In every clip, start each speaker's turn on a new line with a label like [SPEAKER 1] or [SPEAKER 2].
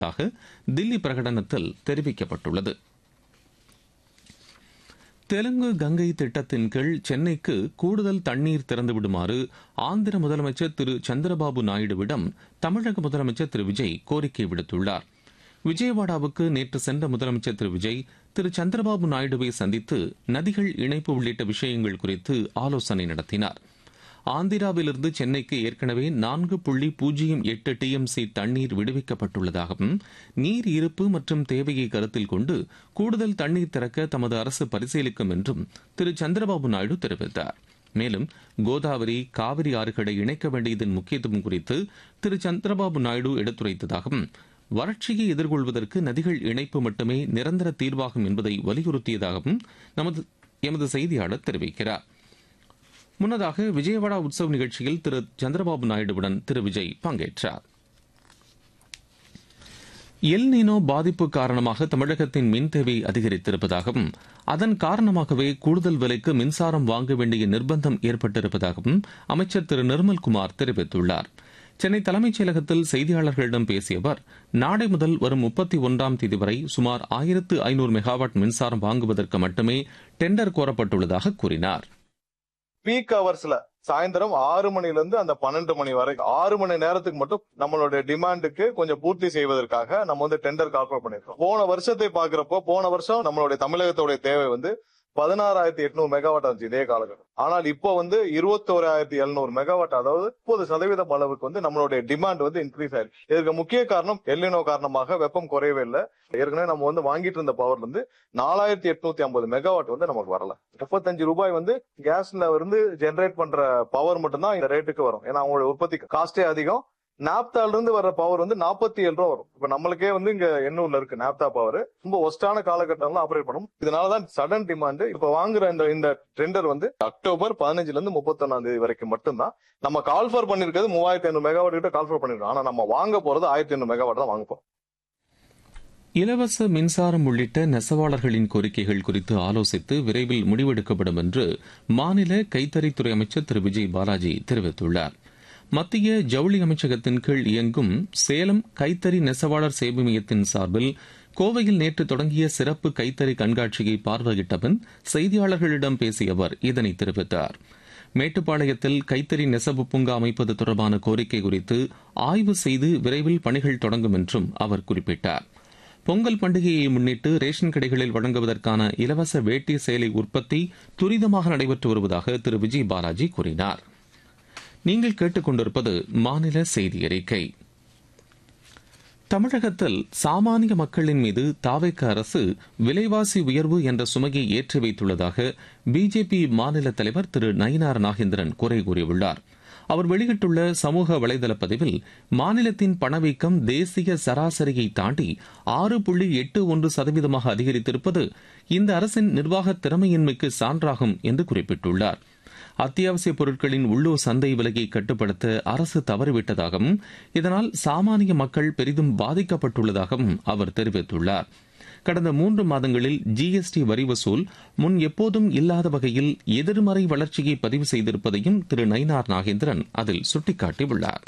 [SPEAKER 1] தில்லி பிரகடனத்தில் தெரிவிக்கப்பட்டுள்ளது தெலுங்கு கங்கை திட்டத்தின் கீழ் சென்னைக்கு கூடுதல் தண்ணீர் திறந்துவிடுமாறு ஆந்திர முதலமைச்சர் திரு சந்திரபாபு நாயுடுவிடம் தமிழக முதலமைச்சர் திரு விஜய் கோரிக்கை விடுத்துள்ளார் விஜயவாடாவுக்கு நேற்று சென்ற முதலமைச்சர் திரு விஜய் திரு சந்திரபாபு நாயுடுவை சந்தித்து நதிகள் இணைப்பு உள்ளிட்ட விஷயங்கள் குறித்து ஆலோசனை நடத்தினார் ஆந்திராவிலிருந்து சென்னைக்கு ஏற்கனவே நான்கு புள்ளி பூஜ்ஜியம் எட்டு டிஎம்சி தண்ணீர் விடுவிக்கப்பட்டுள்ளதாகவும் நீர் இருப்பு மற்றும் தேவையை கருத்தில் கொண்டு கூடுதல் தண்ணீர் திறக்க தமது அரசு பரிசீலிக்கும் என்றும் திரு சந்திரபாபு நாயுடு தெரிவித்தார் மேலும் கோதாவரி காவிரி ஆறுகளை இணைக்க வேண்டியதன் முக்கியத்துவம் குறித்து திரு சந்திரபாபு நாயுடு எடுத்துரைத்ததாகவும் வறட்சியை எதிர்கொள்வதற்கு நதிகள் இணைப்பு மட்டுமே நிரந்தர தீர்வாகும் என்பதை வலியுறுத்தியதாகவும் நமது எமது செய்தியாளர் தெரிவிக்கிறார் முன்னதாக விஜயவாடா உற்சவ் நிகழ்ச்சியில் திரு சந்திரபாபு நாயுடுவுடன் திரு விஜய் பங்கேற்றார் எல் நீனோ பாதிப்பு காரணமாக தமிழகத்தின் மின் தேவை அதிகரித்திருப்பதாகவும் அதன் காரணமாகவே கூடுதல் விலைக்கு மின்சாரம் வாங்க வேண்டிய நிர்பந்தம் ஏற்பட்டிருப்பதாகவும் அமைச்சர் திரு நிர்மல்குமார் தெரிவித்துள்ளார் சென்னை தலைமைச் செயலகத்தில் செய்தியாளர்களிடம் பேசிய அவர் நாளை முதல் வரும் முப்பத்தி ஒன்றாம் தேதி வரை சுமார் ஆயிரத்து ஐநூறு மெகாவாட் மின்சாரம் வாங்குவதற்கு மட்டுமே டெண்டர் கோரப்பட்டுள்ளதாக கூறினார்
[SPEAKER 2] பீக் ஹவர்ஸ்ல சாயந்தரம் ஆறு மணில இருந்து அந்த பன்னெண்டு மணி வரை ஆறு மணி நேரத்துக்கு மட்டும் நம்மளுடைய டிமாண்டுக்கு கொஞ்சம் பூர்த்தி செய்வதற்காக நம்ம வந்து டெண்டர் கால்குலேட் பண்ணிருக்கோம் போன வருஷத்தை பாக்குறப்போ போன வருஷம் நம்மளுடைய தமிழகத்துடைய தேவை வந்து பதினாறாயிரத்தி எட்நூறு மெகாவாட் இருந்துச்சு இதே காலகட்டம் ஆனால் இப்போ வந்து இருபத்தோராயிரத்தி எழுநூறு மெகாவாட் அதாவது முப்பது சதவீதம் அளவுக்கு வந்து நம்மளுடைய டிமாண்ட் வந்து இன்க்ரீஸ் ஆயிருக்கு இதுக்கு முக்கிய காரணம் எல்லினோ காரணமாக வெப்பம் குறையவே இல்லை ஏற்கனவே நம்ம வந்து வாங்கிட்டு இருந்த பவர்ல இருந்து நாலாயிரத்தி எட்நூத்தி ஐம்பது மெகாவாட் வந்து நமக்கு வரல முப்பத்தஞ்சு ரூபாய் வந்து கேஸ்ல இருந்து ஜெனரேட் பண்ற பவர் மட்டும்தான் இந்த ரேட்டுக்கு வரும் ஏன்னா அவங்களோட உற்பத்தி காஸ்டே அதிகம் நாப்தால இருந்து வர்ற பவர் வந்து நாற்பத்தி ஏழு ரூபா வரும் இப்ப நம்மளுக்கே வந்து இங்க எண்ணூர்ல இருக்கு நாப்தா பவர் ரொம்ப ஒஸ்டான காலகட்டம்ல ஆப்ரேட் பண்ணும் இதனாலதான் சடன் டிமாண்ட் இப்ப வாங்குற இந்த இந்த டெண்டர் வந்து அக்டோபர் பதினஞ்சுல இருந்து முப்பத்தொன்னாம் தேதி வரைக்கும் மட்டும்தான் நம்ம கால்ஃபர் பண்ணிருக்கிறது மூவாயிரத்தி ஐநூறு மெகாவாட் கிட்ட கால்ஃபர் பண்ணிருக்கோம் ஆனா நம்ம வாங்க போறது ஆயிரத்தி ஐநூறு மெகாவாட் தான் வாங்க போறோம்
[SPEAKER 1] இலவச மின்சாரம் உள்ளிட்ட நெசவாளர்களின் கோரிக்கைகள் குறித்து ஆலோசித்து விரைவில் முடிவெடுக்கப்படும் என்று மாநில கைத்தறித்துறை அமைச்சர் திரு விஜய் பாலாஜி தெரிவித்துள்ளார் மத்திய ஜவுளி அமைச்சகத்தின் கீழ் இயங்கும் சேலம் கைத்தறி நெசவாளர் சேவை மையத்தின் சார்பில் கோவையில் நேற்று தொடங்கிய சிறப்பு கைத்தறி கண்காட்சியை பார்வையிட்ட பின் செய்தியாளர்களிடம் பேசிய அவர் இதனை தெரிவித்தார் மேட்டுப்பாளையத்தில் கைத்தறி நெசவு பூங்கா அமைப்பது தொடர்பான கோரிக்கை குறித்து ஆய்வு செய்து விரைவில் பணிகள் தொடங்கும் என்றும் அவர் குறிப்பிட்டார் பொங்கல் பண்டிகையை முன்னிட்டு ரேஷன் கடைகளில் வழங்குவதற்கான இலவச வேட்டி சேலை உற்பத்தி துரிதமாக நடைபெற்று வருவதாக திரு விஜய் பாலாஜி கூறினார் நீங்கள் கேட்டுக்கொண்டிருப்பது மாநில செய்தி அறிக்கை தமிழகத்தில் சாமானிய மக்களின் மீது தாவேக்க அரசு விலைவாசி உயர்வு என்ற சுமையை ஏற்றி வைத்துள்ளதாக பிஜேபி மாநில தலைவர் திரு நயினார் நாகேந்திரன் குறை கூறியுள்ளார் அவர் வெளியிட்டுள்ள சமூக வலைதள பதிவில் மாநிலத்தின் பணவீக்கம் தேசிய சராசரியை தாண்டி ஆறு புள்ளி எட்டு ஒன்று சதவீதமாக அதிகரித்திருப்பது இந்த அரசின் நிர்வாக திறமையின்மைக்கு சான்றாகும் என்று குறிப்பிட்டுள்ளார் அத்தியாவசிய பொருட்களின் உள்ளூர் சந்தை விலையை கட்டுப்படுத்த அரசு தவறிவிட்டதாகவும் இதனால் சாமானிய மக்கள் பெரிதும் பாதிக்கப்பட்டுள்ளதாகவும் அவர் தெரிவித்துள்ளார் கடந்த மூன்று மாதங்களில் ஜிஎஸ்டி வரி வசூல் முன் எப்போதும் இல்லாத வகையில் எதிர்மறை வளர்ச்சியை பதிவு செய்திருப்பதையும் திரு நயினார் நாகேந்திரன் அதில் சுட்டிக்காட்டியுள்ளார்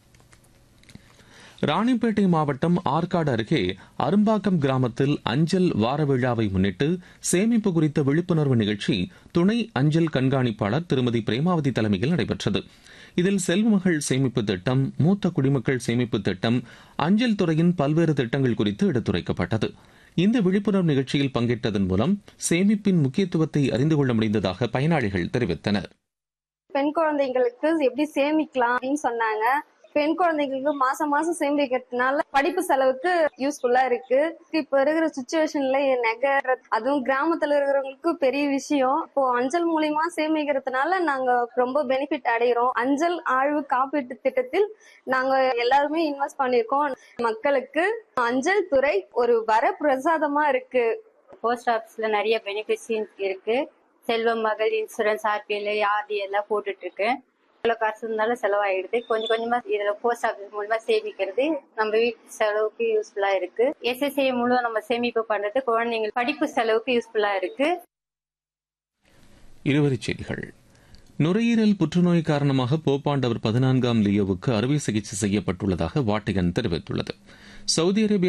[SPEAKER 1] ராணிப்பேட்டை மாவட்டம் ஆற்காடு அருகே அரும்பாக்கம் கிராமத்தில் அஞ்சல் வார விழாவை முன்னிட்டு சேமிப்பு குறித்த விழிப்புணர்வு நிகழ்ச்சி துணை அஞ்சல் கண்காணிப்பாளர் திருமதி பிரேமாவதி தலைமையில் நடைபெற்றது இதில் செல்வமகள் சேமிப்பு திட்டம் மூத்த குடிமக்கள் சேமிப்பு திட்டம் அஞ்சல் துறையின் பல்வேறு திட்டங்கள் குறித்து எடுத்துரைக்கப்பட்டது இந்த விழிப்புணர்வு நிகழ்ச்சியில் பங்கேற்றதன் மூலம் சேமிப்பின் முக்கியத்துவத்தை அறிந்து கொள்ள முடிந்ததாக பயனாளிகள் தெரிவித்தனர்
[SPEAKER 3] பெண் குழந்தைங்களுக்கு எப்படி சேமிக்கலாம் அப்படின்னு சொன்னாங்க பெண் குழந்தைங்களுக்கு மாசம் மாசம் சேமிக்கிறதுனால படிப்பு செலவுக்கு யூஸ்ஃபுல்லா இருக்கு இப்ப இருக்கிற சுச்சுவேஷன்ல நகை அதுவும் கிராமத்துல இருக்கிறவங்களுக்கு பெரிய விஷயம் இப்போ அஞ்சல் மூலியமா சேமிக்கிறதுனால நாங்க ரொம்ப பெனிஃபிட் அடைகிறோம் அஞ்சல் ஆழ்வு காப்பீட்டு திட்டத்தில் நாங்க எல்லாருமே இன்வெஸ்ட் பண்ணிருக்கோம் மக்களுக்கு அஞ்சல் துறை ஒரு வர பிரசாதமா இருக்கு
[SPEAKER 4] போஸ்ட் ஆபீஸ்ல நிறைய பெனிஃபிட்ஸ் இருக்கு செல்வம் மகள் இன்சூரன்ஸ் ஆர்பிஎல் ஆர்டி எல்லாம் போட்டுட்டு இருக்கேன் எவ்வளவு காசு இருந்தாலும் செலவாயிடுது கொஞ்சம் கொஞ்சமா இதுல போஸ்ட் ஆபீஸ் மூலமா சேமிக்கிறது நம்ம வீட்டு செலவுக்கு யூஸ்ஃபுல்லா இருக்கு எஸ்எஸ்ஐ மூலம் நம்ம சேமிப்பு பண்றது குழந்தைங்க படிப்பு செலவுக்கு யூஸ்ஃபுல்லா இருக்கு
[SPEAKER 1] இருவரிச் செய்திகள் நுரையீரல் புற்றுநோய் காரணமாக போப்பாண்டவர் பதினான்காம் லியோவுக்கு அறுவை சிகிச்சை செய்யப்பட்டுள்ளதாக வாட்டிகன் தெரிவித்துள்ளது சவுதி அரேபியா